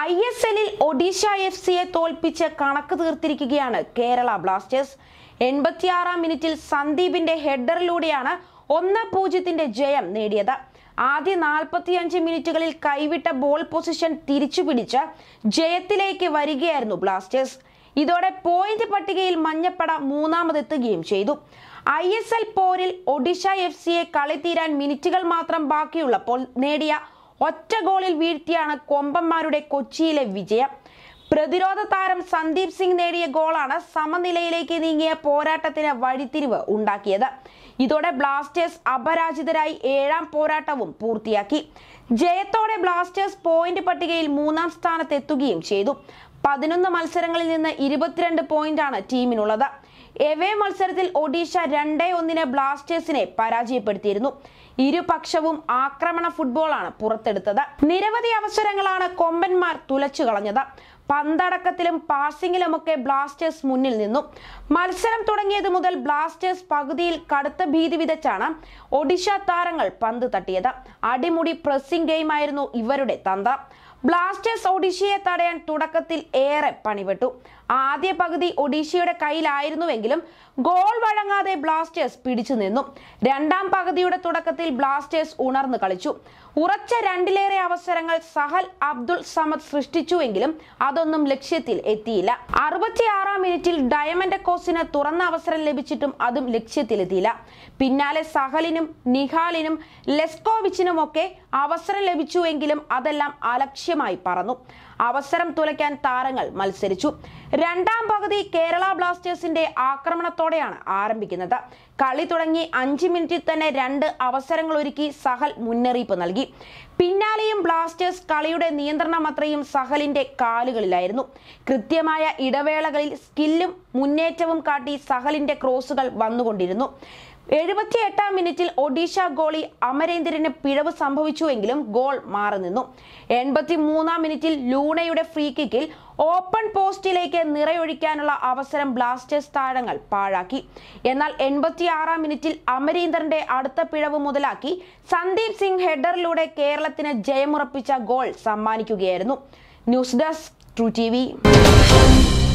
I S എല്ലിൽ Odisha F സിയെ തോൽപ്പിച്ച് കണക്ക് തീർത്തിരിക്കുകയാണ് കേരള ബ്ലാസ്റ്റേഴ്സ് എൺപത്തിയാറാം മിനിറ്റിൽ സന്ദീപിന്റെ ഹെഡറിലൂടെയാണ് ഒന്ന് പൂജ്യത്തിന്റെ ജയം നേടിയത് ആദ്യ നാൽപ്പത്തിയഞ്ച് മിനിറ്റുകളിൽ കൈവിട്ട ബോൾ പൊസിഷൻ തിരിച്ചുപിടിച്ച് ജയത്തിലേക്ക് വരികയായിരുന്നു ബ്ലാസ്റ്റേഴ്സ് ഇതോടെ പോയിന്റ് പട്ടികയിൽ മഞ്ഞപ്പട മൂന്നാമതെത്തുകയും ചെയ്തു ഐ എസ് എൽ പോരിൽ ഒഡീഷ എഫ് സിയെ കളി തീരാൻ മിനിറ്റുകൾ മാത്രം ബാക്കിയുള്ളപ്പോൾ നേടിയ ഒറ്റ ഗോളിൽ വീഴ്ത്തിയാണ് കൊമ്പന്മാരുടെ കൊച്ചിയിലെ വിജയം പ്രതിരോധ താരം സന്ദീപ് സിംഗ് നേടിയ ഗോളാണ് സമനിലയിലേക്ക് നീങ്ങിയ പോരാട്ടത്തിന് വഴിത്തിരിവ് ഉണ്ടാക്കിയത് ഇതോടെ ബ്ലാസ്റ്റേഴ്സ് അപരാജിതരായി ഏഴാം പോരാട്ടവും പൂർത്തിയാക്കി ജയത്തോടെ ബ്ലാസ്റ്റേഴ്സ് പോയിന്റ് പട്ടികയിൽ മൂന്നാം സ്ഥാനത്തെത്തുകയും ചെയ്തു പതിനൊന്ന് മത്സരങ്ങളിൽ നിന്ന് ഇരുപത്തിരണ്ട് പോയിന്റാണ് ടീമിനുള്ളത് എവേ മത്സരത്തിൽ ഒഡീഷ രണ്ടേ ഒന്നിന് ബ്ലാസ്റ്റേഴ്സിനെ പരാജയപ്പെടുത്തിയിരുന്നു ഇരുപക്ഷവും ആക്രമണ ഫുട്ബോളാണ് പുറത്തെടുത്തത് നിരവധി അവസരങ്ങളാണ് കൊമ്പന്മാർ തുലച്ചു കളഞ്ഞത് പന്തടക്കത്തിലും പാസിംഗിലുമൊക്കെ ബ്ലാസ്റ്റേഴ്സ് മുന്നിൽ നിന്നു മത്സരം തുടങ്ങിയത് മുതൽ ബ്ലാസ്റ്റേഴ്സ് പകുതിയിൽ കടുത്ത ഭീതി വിതച്ചാണ് ഒഡീഷ താരങ്ങൾ പന്ത് തട്ടിയത് അടിമുടി പ്രസ്സിംഗ് ഗെയിമായിരുന്നു ഇവരുടെ തന്ത്രം ബ്ലാസ്റ്റേഴ്സ് ഒഡീഷയെ തടയാൻ തുടക്കത്തിൽ ഏറെ പണിപെട്ടു ആദ്യ പകുതി ഒഡീഷയുടെ കയ്യിലായിരുന്നുവെങ്കിലും ഗോൾ വഴങ്ങാതെ ബ്ലാസ്റ്റേഴ്സ് പിടിച്ചു നിന്നു രണ്ടാം പകുതിയുടെ തുടക്കത്തിൽ ബ്ലാസ്റ്റേഴ്സ് ഉണർന്നു കളിച്ചു ഉറച്ച രണ്ടിലേറെ അവസരങ്ങൾ സഹൽ അബ്ദുൾ സമദ് സൃഷ്ടിച്ചുവെങ്കിലും അതൊന്നും ലക്ഷ്യത്തിൽ എത്തിയില്ല അറുപത്തിയാറാം മിനിറ്റിൽ ഡയമണ്ട് കോസിന് തുറന്ന അവസരം ലഭിച്ചിട്ടും അതും ലക്ഷ്യത്തിലെത്തിയില്ല പിന്നാലെ സഹലിനും നിഹാലിനും ലെസ്കോവിച്ചിനുമൊക്കെ അവസരം ലഭിച്ചുവെങ്കിലും അതെല്ലാം അലക്ഷ്യമായി പറന്നു അവസരം തുലയ്ക്കാൻ താരങ്ങൾ മത്സരിച്ചു രണ്ടാം പകുതി കേരള ബ്ലാസ്റ്റേഴ്സിന്റെ ആക്രമണത്തോടെയാണ് ആരംഭിക്കുന്നത് കളി തുടങ്ങി അഞ്ച് മിനിറ്റിൽ തന്നെ രണ്ട് അവസരങ്ങൾ ഒരുക്കി സഹൽ മുന്നറിയിപ്പ് നൽകി പിന്നാലെയും ബ്ലാസ്റ്റേഴ്സ് കളിയുടെ നിയന്ത്രണം അത്രയും സഹലിന്റെ കാലുകളിലായിരുന്നു കൃത്യമായ ഇടവേളകളിൽ സ്കില്ലും മുന്നേറ്റവും കാട്ടി സഹലിന്റെ ക്രോസുകൾ വന്നുകൊണ്ടിരുന്നു എഴുപത്തി എട്ടാം മിനിറ്റിൽ ഒഡീഷ ഗോളി അമരേന്ദ്രന് പിഴവ് സംഭവിച്ചുവെങ്കിലും ഗോൾ മാറി നിന്നു എൺപത്തി മൂന്നാം മിനിറ്റിൽ ലൂണയുടെ ഫ്രീ കിക്കിൽ ഓപ്പൺ പോസ്റ്റിലേക്ക് നിറയൊഴിക്കാനുള്ള അവസരം ബ്ലാസ്റ്റേഴ്സ് താരങ്ങൾ പാഴാക്കി എന്നാൽ എൺപത്തി ആറാം മിനിറ്റിൽ അമരീന്ദറിന്റെ അടുത്ത പിഴവ് മുതലാക്കി സന്ദീപ് സിംഗ് ഹെഡറിലൂടെ കേരളത്തിന് ജയമുറപ്പിച്ച ഗോൾ സമ്മാനിക്കുകയായിരുന്നു ന്യൂസ് ഡെസ്ക് ട്രൂ ടി